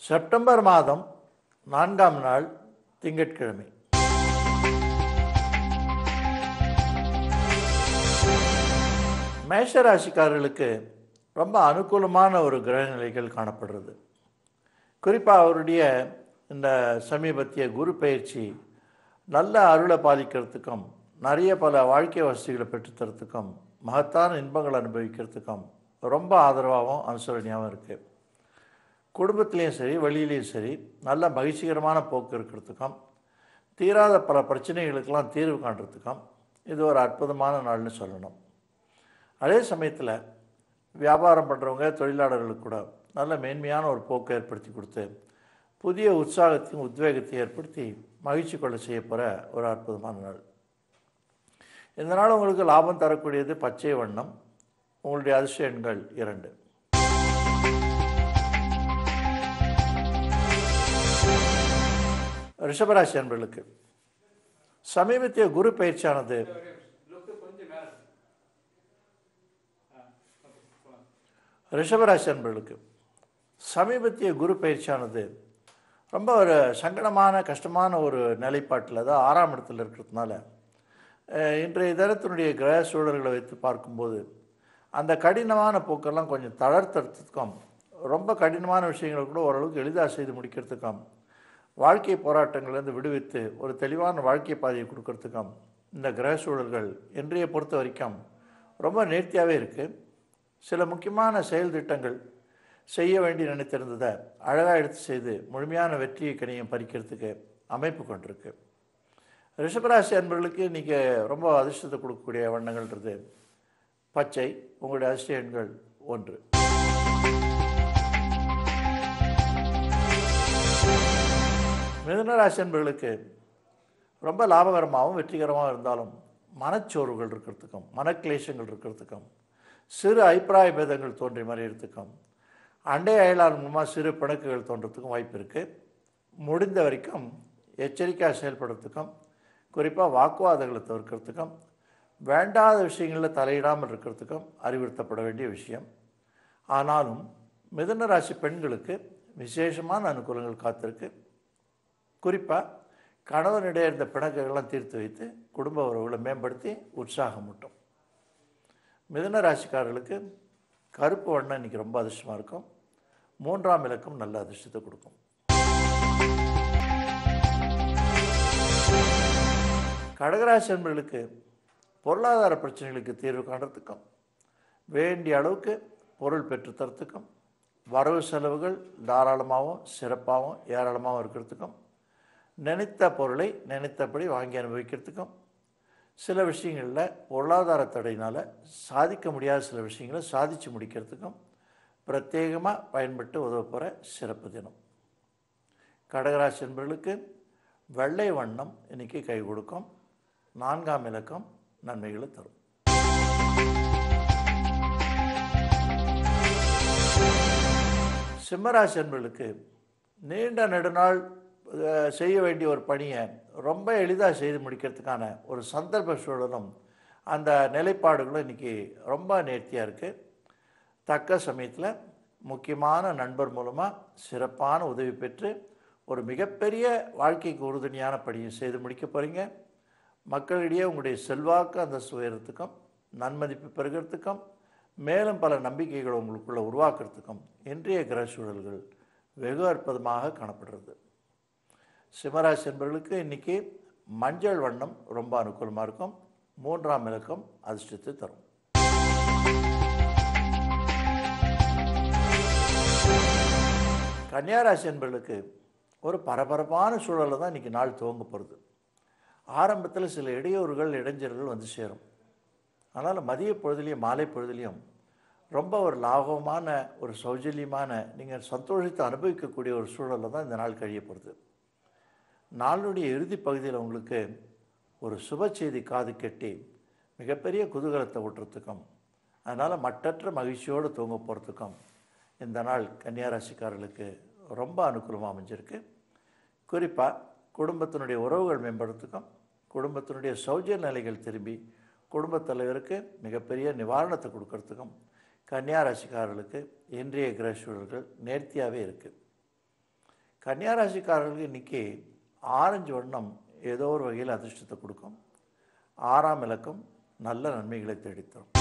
September மாதம் நான்காம் நாள் திங்கட்கிழமை மேஷ ராசிக்காரர்களுக்கு ரொம்ப அனுகூலமான ஒரு கிரக நிலைகள் காணப்படுறது குறிப்பாக அவருடைய இந்த சமீபத்திய குரு பயிற்சி நல்ல அருளை பாலிக்கிறதுக்கும் நிறைய பல வாழ்க்கை வசதிகளை பெற்றுத்தரத்துக்கும் மகத்தான இன்பங்களை அனுபவிக்கிறதுக்கும் ரொம்ப ஆதரவாகவும் அனுசரணையாகவும் இருக்குது குடும்பத்துலேயும் சரி வெளியிலையும் சரி நல்ல மகிழ்ச்சிகரமான போக்கு இருக்கிறதுக்கும் தீராத பல பிரச்சனைகளுக்கெல்லாம் தீர்வு காண்றதுக்கும் இது ஒரு அற்புதமான நாள்னு சொல்லணும் அதே சமயத்தில் வியாபாரம் பண்ணுறவங்க தொழிலாளர்களுக்கு கூட நல்ல மேன்மையான ஒரு போக்கை ஏற்படுத்தி கொடுத்து புதிய உற்சாகத்தையும் உத்வேகத்தையும் ஏற்படுத்தி மகிழ்ச்சி கொள்ள செய்ய போகிற ஒரு அற்புதமான நாள் இந்த நாள் உங்களுக்கு லாபம் தரக்கூடியது பச்சை வண்ணம் உங்களுடைய அதிர்ஷ்ட எண்கள் இரண்டு ரிஷபராசி அன்பர்களுக்கு சமீபத்திய குரு பயிற்சியானது ரிஷபராசி அன்பர்களுக்கு சமீபத்திய குரு பயிற்சியானது ரொம்ப ஒரு சங்கடமான கஷ்டமான ஒரு நிலைப்பாட்டில் தான் ஆறாம் இடத்துல இருக்கிறதுனால அஹ், இன்றைய தினத்தினுடைய கிரக சூழல்களை வைத்து பார்க்கும்போது அந்த கடினமான போக்கெல்லாம் கொஞ்சம் தளர்த்துறதுக்கும் ரொம்ப கடினமான விஷயங்களை கூட ஓரளவுக்கு எளிதாக செய்து முடிக்கிறதுக்கும் வாழ்க்கை போராட்டங்கள்லேருந்து விடுவித்து ஒரு தெளிவான வாழ்க்கை பாதையை கொடுக்கறதுக்கும் இந்த கிரக சூழல்கள் இன்றைய பொறுத்த வரைக்கும் ரொம்ப நேர்த்தியாகவே இருக்குது சில முக்கியமான செயல் திட்டங்கள் செய்ய வேண்டி நினைத்திருந்ததை அழகாக எடுத்து செய்து முழுமையான வெற்றியை கனியும் பறிக்கிறதுக்கு அமைப்பு கொண்டிருக்கு ரிஷபராசி அன்பர்களுக்கு இன்றைக்கி ரொம்ப அதிர்ஷ்டத்தை கொடுக்கக்கூடிய வண்ணங்கள்ன்றது பச்சை உங்களுடைய அதிர்ஷ்ட எண்கள் ஒன்று மிதுனராசி அன்பர்களுக்கு ரொம்ப லாபகரமாகவும் வெற்றிகரமாகவும் இருந்தாலும் மனச்சோர்வுகள் இருக்கிறதுக்கும் மனக்லேசங்கள் இருக்கிறதுக்கும் சிறு அபிப்பிராய பேதங்கள் தோன்றி மறையிறதுக்கும் அண்டை அயலார் மூலமாக சிறு பிணக்குகள் தோன்றதுக்கும் வாய்ப்பு இருக்குது முடிந்த வரைக்கும் எச்சரிக்கையாக செயல்படுறதுக்கும் குறிப்பாக வாக்குவாதங்களை தவிர்க்கிறதுக்கும் வேண்டாத விஷயங்களில் தலையிடாமல் இருக்கிறதுக்கும் அறிவுறுத்தப்பட வேண்டிய விஷயம் ஆனாலும் மிதுன ராசி பெண்களுக்கு விசேஷமான அனுகூலங்கள் காத்திருக்கு குறிப்பாக கணவனிடையே இருந்த பிணக்குகள்லாம் தீர்த்து வைத்து குடும்ப உறவுகளை மேம்படுத்தி உற்சாகமூட்டும் மிதுன ராசிக்காரர்களுக்கு கருப்பு வண்ணம் இன்றைக்கி ரொம்ப அதிர்ஷ்டமாக இருக்கும் மூன்றாம் இலக்கம் நல்ல அதிர்ஷ்டத்தை கொடுக்கும் கடகராசி என்பவர்களுக்கு பொருளாதார பிரச்சனைகளுக்கு தீர்வு காண்றதுக்கும் வேண்டிய அளவுக்கு பொருள் பெற்று தரத்துக்கும் வரவு செலவுகள் தாராளமாகவும் சிறப்பாகவும் ஏராளமாகவும் இருக்கிறதுக்கும் நினைத்த பொருளை நினைத்தபடி வாங்கி அனுபவிக்கிறதுக்கும் சில விஷயங்களில் பொருளாதார தடையினால் சாதிக்க முடியாத சில விஷயங்களை சாதித்து முடிக்கிறதுக்கும் பிரத்யேகமாக பயன்பட்டு உதவ போகிற சிறப்பு தினம் கடகராசி என்பவர்களுக்கு வெள்ளை வண்ணம் இன்னைக்கு கை கொடுக்கும் நான்காம் இலக்கம் நன்மைகளை தரும் சிம்மராசி என்பவர்களுக்கு நீண்ட நெடுநாள் அஹ், செய்ய வேண்டிய ஒரு பணியை ரொம்ப எளிதாக செய்து முடிக்கிறதுக்கான ஒரு சந்தர்ப்ப சூழலும் அந்த நிலைப்பாடுகளும் இன்றைக்கி ரொம்ப நேர்த்தியாக இருக்குது தக்க சமயத்தில் முக்கியமான நண்பர் மூலமாக சிறப்பான உதவி பெற்று ஒரு மிகப்பெரிய வாழ்க்கைக்கு உறுதுணையான பணியை செய்து முடிக்க போகிறீங்க மக்களிடையே உங்களுடைய செல்வாக்கு அந்த உயரத்துக்கும் நன்மதிப்பு பெறுகிறதுக்கும் மேலும் பல நம்பிக்கைகளை உங்களுக்குள்ள உருவாக்குறதுக்கும் இன்றைய கிரக சூழல்கள் வெகு அற்புதமாக காணப்படுறது சிம்மராசி என்பவர்களுக்கு இன்றைக்கி மஞ்சள் வண்ணம் ரொம்ப அனுகூலமாக இருக்கும் மூன்றாம் இலக்கம் அதிர்ஷ்டத்தை தரும் கன்னியாராசி என்பவர்களுக்கு ஒரு பரபரப்பான சூழலில் தான் இன்றைக்கி நாள் துவங்க போகிறது ஆரம்பத்தில் சில இடையூறுகள் இடைஞ்சல்கள் வந்து சேரும் ஆனால் மதிய பொழுதுலையும் மாலை பொழுதுலையும் ரொம்ப ஒரு லாபமான ஒரு சௌஜல்யமான நீங்கள் சந்தோஷத்தை அனுபவிக்கக்கூடிய ஒரு சூழலில் தான் இந்த நாள் கழிய போகிறது நாளுடைய இறுதி பகுதியில் உங்களுக்கு ஒரு சுப செய்தி காது கெட்டி மிகப்பெரிய குதூகலத்தை ஊட்டுறதுக்கும் அதனால் மட்டற்ற மகிழ்ச்சியோடு தூங்க போகிறதுக்கும் இந்த நாள் கன்னியாராசிக்காரர்களுக்கு ரொம்ப அனுகூலமாக அமைஞ்சிருக்கு குறிப்பாக குடும்பத்தினுடைய உறவுகள் மேம்படுறதுக்கும் குடும்பத்தினுடைய சௌஜ்ய நிலைகள் திரும்பி குடும்பத் தலைவருக்கு மிகப்பெரிய நிவாரணத்தை கொடுக்கறதுக்கும் கன்னியா ராசிக்காரர்களுக்கு இன்றைய கிரக சூழல்கள் நேர்த்தியாகவே இருக்குது கன்னியாராசிக்காரர்களுக்கு இன்றைக்கி ஆரஞ்சு வண்ணம் ஏதோ ஒரு வகையில் அதிர்ஷ்டத்தை கொடுக்கும் ஆறாம் இலக்கம் நல்ல நன்மைகளை தேடித்தரும்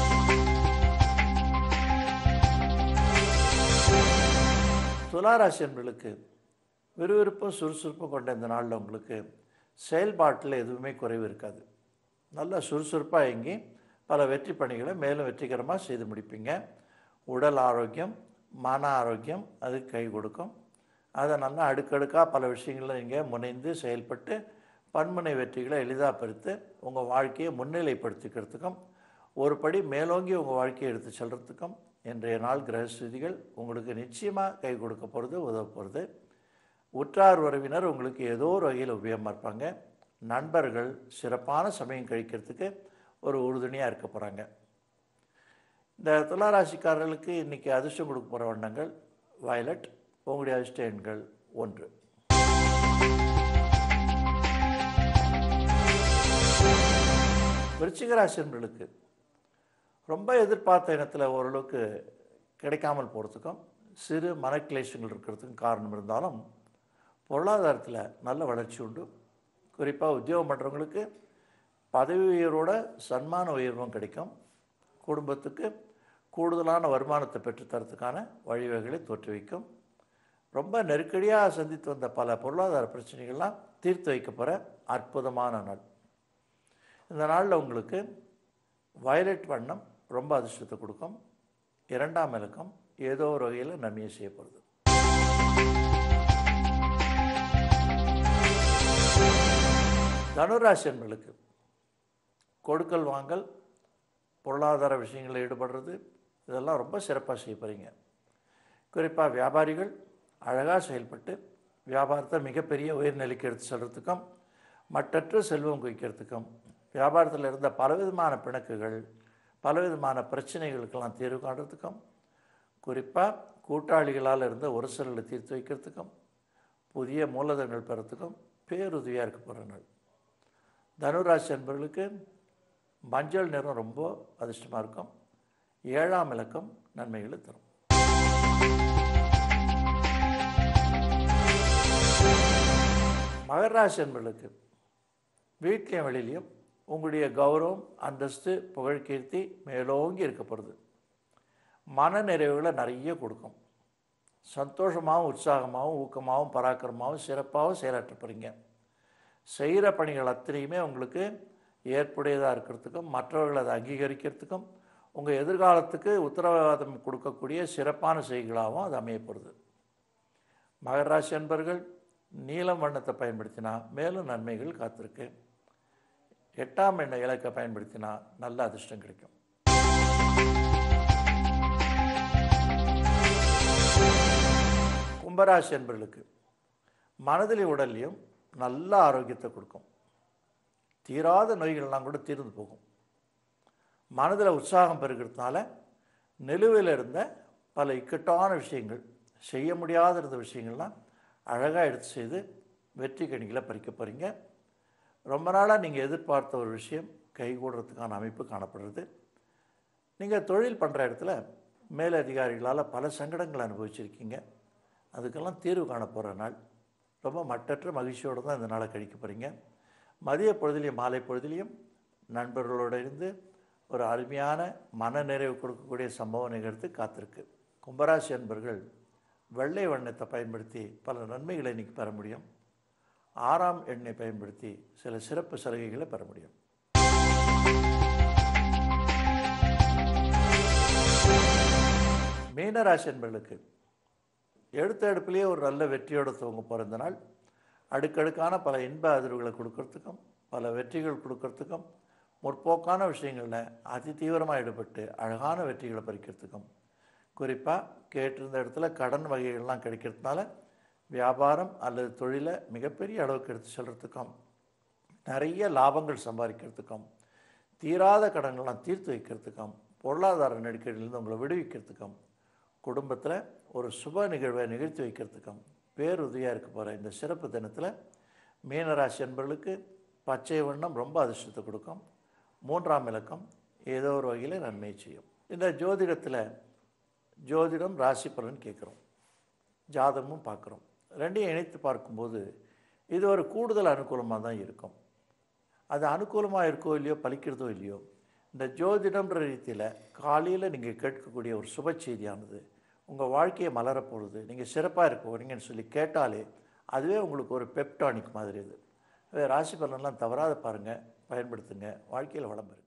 துளாராசி என்பர்களுக்கு விறுவிறுப்பும் சுறுசுறுப்பும் கொண்ட இந்த நாளில் உங்களுக்கு செயல்பாட்டில் எதுவுமே குறைவு இருக்காது நல்லா சுறுசுறுப்பாக இயங்கி பல வெற்றி பணிகளை மேலும் வெற்றிகரமாக செய்து முடிப்பீங்க உடல் ஆரோக்கியம் மன ஆரோக்கியம் அது கை கொடுக்கும் அதை நல்லா அடுக்கடுக்காக பல விஷயங்களில் நீங்கள் முனைந்து செயல்பட்டு பன்முனை வெற்றிகளை எளிதாக பெருத்து உங்கள் வாழ்க்கையை முன்னிலைப்படுத்திக்கிறதுக்கும் ஒரு படி மேலோங்கி உங்கள் வாழ்க்கையை எடுத்து செல்கிறதுக்கும் இன்றைய நாள் கிரகஸ்திதிகள் உங்களுக்கு நிச்சயமாக கை கொடுக்க போகிறது உதவ போகிறது உற்றார் உறவினர் உங்களுக்கு ஏதோ ஒரு வகையில் உபயோகமாக இருப்பாங்க நண்பர்கள் சிறப்பான சமயம் கழிக்கிறதுக்கு ஒரு உறுதுணையாக இருக்க போகிறாங்க இந்த துளாராசிக்காரர்களுக்கு இன்றைக்கி அதிர்ஷ்டம் கொடுக்க போகிற வண்ணங்கள் வயலட் உங்களுடைய அதிர்ஷ்ட எண்கள் ஒன்று விருச்சிகராசி என்பர்களுக்கு ரொம்ப எதிர்பார்த்த இனத்தில் ஓரளவுக்கு கிடைக்காமல் போகிறதுக்கும் சிறு மனக்கிளேஷங்கள் இருக்கிறதுக்கும் காரணம் இருந்தாலும் பொருளாதாரத்தில் நல்ல வளர்ச்சி உண்டு குறிப்பாக உத்தியோகம் பண்ணுறவங்களுக்கு பதவி உயர்வோட சன்மான உயர்வும் கிடைக்கும் குடும்பத்துக்கு கூடுதலான வருமானத்தை பெற்றுத்தரத்துக்கான வழிவகைகளை தோற்றுவிக்கும் ரொம்ப நெருக்கடியாக சந்தித்து வந்த பல பொருளாதார பிரச்சனைகள்லாம் தீர்த்து வைக்க போகிற அற்புதமான நாள் இந்த நாளில் உங்களுக்கு வயலட் வண்ணம் ரொம்ப அதிர்ஷ்டத்தை கொடுக்கும் இரண்டாம் இலக்கம் ஏதோ ஒரு வகையில் நன்மையை செய்யப்படுது தனுராசி என்பர்களுக்கு கொடுக்கல் வாங்கல் பொருளாதார விஷயங்களில் ஈடுபடுறது இதெல்லாம் ரொம்ப சிறப்பாக செய்ய போகிறீங்க குறிப்பாக வியாபாரிகள் அழகாக செயல்பட்டு வியாபாரத்தை மிகப்பெரிய உயர்நிலைக்கு எடுத்து செல்கிறதுக்கும் மற்றற்ற செல்வம் குவிக்கிறதுக்கும் வியாபாரத்தில் இருந்த பலவிதமான பிணக்குகள் பலவிதமான பிரச்சனைகளுக்கெல்லாம் தீர்வு காண்றதுக்கும் குறிப்பாக கூட்டாளிகளால் இருந்த ஒரு சிலரை தீர்த்து வைக்கிறதுக்கும் புதிய மூலதனங்கள் பெறத்துக்கும் பேருதவியாக இருக்க போகிற நாள் தனுராசி என்பவர்களுக்கு மஞ்சள் நிறம் ரொம்ப அதிர்ஷ்டமாக இருக்கும் ஏழாம் இலக்கம் நன்மைகளை தரும் மகர ராசி என்பவர்களுக்கு வீட்லேயும் வெளியிலையும் உங்களுடைய கௌரவம் அந்தஸ்து புகழ் கீர்த்தி மேலோங்கி இருக்கப்படுது மன நிறைவுகளை நிறைய கொடுக்கும் சந்தோஷமாகவும் உற்சாகமாகவும் ஊக்கமாகவும் பராக்கிரமாகவும் சிறப்பாகவும் செயலாற்ற போகிறீங்க செய்கிற பணிகள் அத்தனையுமே உங்களுக்கு ஏற்புடையதாக இருக்கிறதுக்கும் மற்றவர்கள் அதை அங்கீகரிக்கிறதுக்கும் உங்கள் எதிர்காலத்துக்கு உத்தரவாதம் கொடுக்கக்கூடிய சிறப்பான செய்திகளாகவும் அது அமையப்படுது மகர ராசி அன்பர்கள் நீலம் வண்ணத்தை பயன்படுத்தினா மேலும் நன்மைகள் காத்திருக்கு எட்டாம் எண்ண இலக்கை பயன்படுத்தினா நல்ல அதிர்ஷ்டம் கிடைக்கும் கும்பராசி என்பர்களுக்கு மனதிலையும் உடல்லையும் நல்ல ஆரோக்கியத்தை கொடுக்கும் தீராத நோய்கள்லாம் கூட தீர்ந்து போகும் மனதில் உற்சாகம் பெருகிறதுனால நிலுவையில் இருந்த பல இக்கட்டான விஷயங்கள் செய்ய முடியாத இருந்த விஷயங்கள்லாம் அழகாக எடுத்து செய்து வெற்றி கணிகளை பறிக்க போகிறீங்க ரொம்ப நாளாக நீங்கள் எதிர்பார்த்த ஒரு விஷயம் கைகூடுறதுக்கான அமைப்பு காணப்படுறது நீங்கள் தொழில் பண்ணுற இடத்துல மேலதிகாரிகளால் பல சங்கடங்களை அனுபவிச்சிருக்கீங்க அதுக்கெல்லாம் தீர்வு காண போகிற நாள் ரொம்ப மட்டற்ற மகிழ்ச்சியோடு தான் இந்த நாளை கழிக்க போகிறீங்க மதிய பொழுதுலையும் மாலை பொழுதுலையும் நண்பர்களோடு இருந்து ஒரு அருமையான மன நிறைவு கொடுக்கக்கூடிய சம்பவம் நிகழ்த்து காத்திருக்கு கும்பராசி அன்பர்கள் வெள்ளை வண்ணத்தை பயன்படுத்தி பல நன்மைகளை இன்றைக்கி பெற முடியும் ஆறாம் எண்ணை பயன்படுத்தி சில சிறப்பு சலுகைகளை பெற முடியும் மீனராசி என்பர்களுக்கு எடுத்த எடுப்பிலேயே ஒரு நல்ல வெற்றியோடு துவங்க போகிற இந்த நாள் அடுக்கடுக்கான பல இன்ப அதிர்வுகளை கொடுக்கறதுக்கும் பல வெற்றிகள் கொடுக்கறதுக்கும் முற்போக்கான விஷயங்களில் அதி தீவிரமாக ஈடுபட்டு அழகான வெற்றிகளை பறிக்கிறதுக்கும் குறிப்பாக கேட்டிருந்த இடத்துல கடன் வகைகள்லாம் கிடைக்கிறதுனால வியாபாரம் அல்லது தொழிலை மிகப்பெரிய அளவுக்கு எடுத்து செல்கிறதுக்கும் நிறைய லாபங்கள் சம்பாதிக்கிறதுக்கும் தீராத கடன்கள்லாம் தீர்த்து வைக்கிறதுக்கும் பொருளாதார நெருக்கடியிலிருந்து உங்களை விடுவிக்கிறதுக்கும் குடும்பத்தில் ஒரு சுப நிகழ்வை நிகழ்த்தி வைக்கிறதுக்கும் பேருதவியாக இருக்க போகிற இந்த சிறப்பு தினத்தில் மீனராசி என்பவர்களுக்கு பச்சை வண்ணம் ரொம்ப அதிர்ஷ்டத்தை கொடுக்கும் மூன்றாம் இலக்கம் ஏதோ ஒரு வகையில் நன்மை செய்யும் இந்த ஜோதிடத்தில் ஜோதிடம் ராசி பலன் கேட்குறோம் ஜாதகமும் பார்க்குறோம் ரெண்டையும் இணைத்து பார்க்கும்போது இது ஒரு கூடுதல் அனுகூலமாக தான் இருக்கும் அது அனுகூலமாக இருக்கோ இல்லையோ பலிக்கிறதோ இல்லையோ இந்த ஜோதிடம்ன்ற ரீதியில் காலையில் நீங்கள் கேட்கக்கூடிய ஒரு சுப செய்தியானது உங்கள் வாழ்க்கையை மலரப் போகுது நீங்கள் சிறப்பாக இருக்க போகிறீங்கன்னு சொல்லி கேட்டாலே அதுவே உங்களுக்கு ஒரு பெப்டானிக் மாதிரி இது ராசி பலன்லாம் தவறாத பாருங்கள் பயன்படுத்துங்க வாழ்க்கையில் வளம் பெறுங்க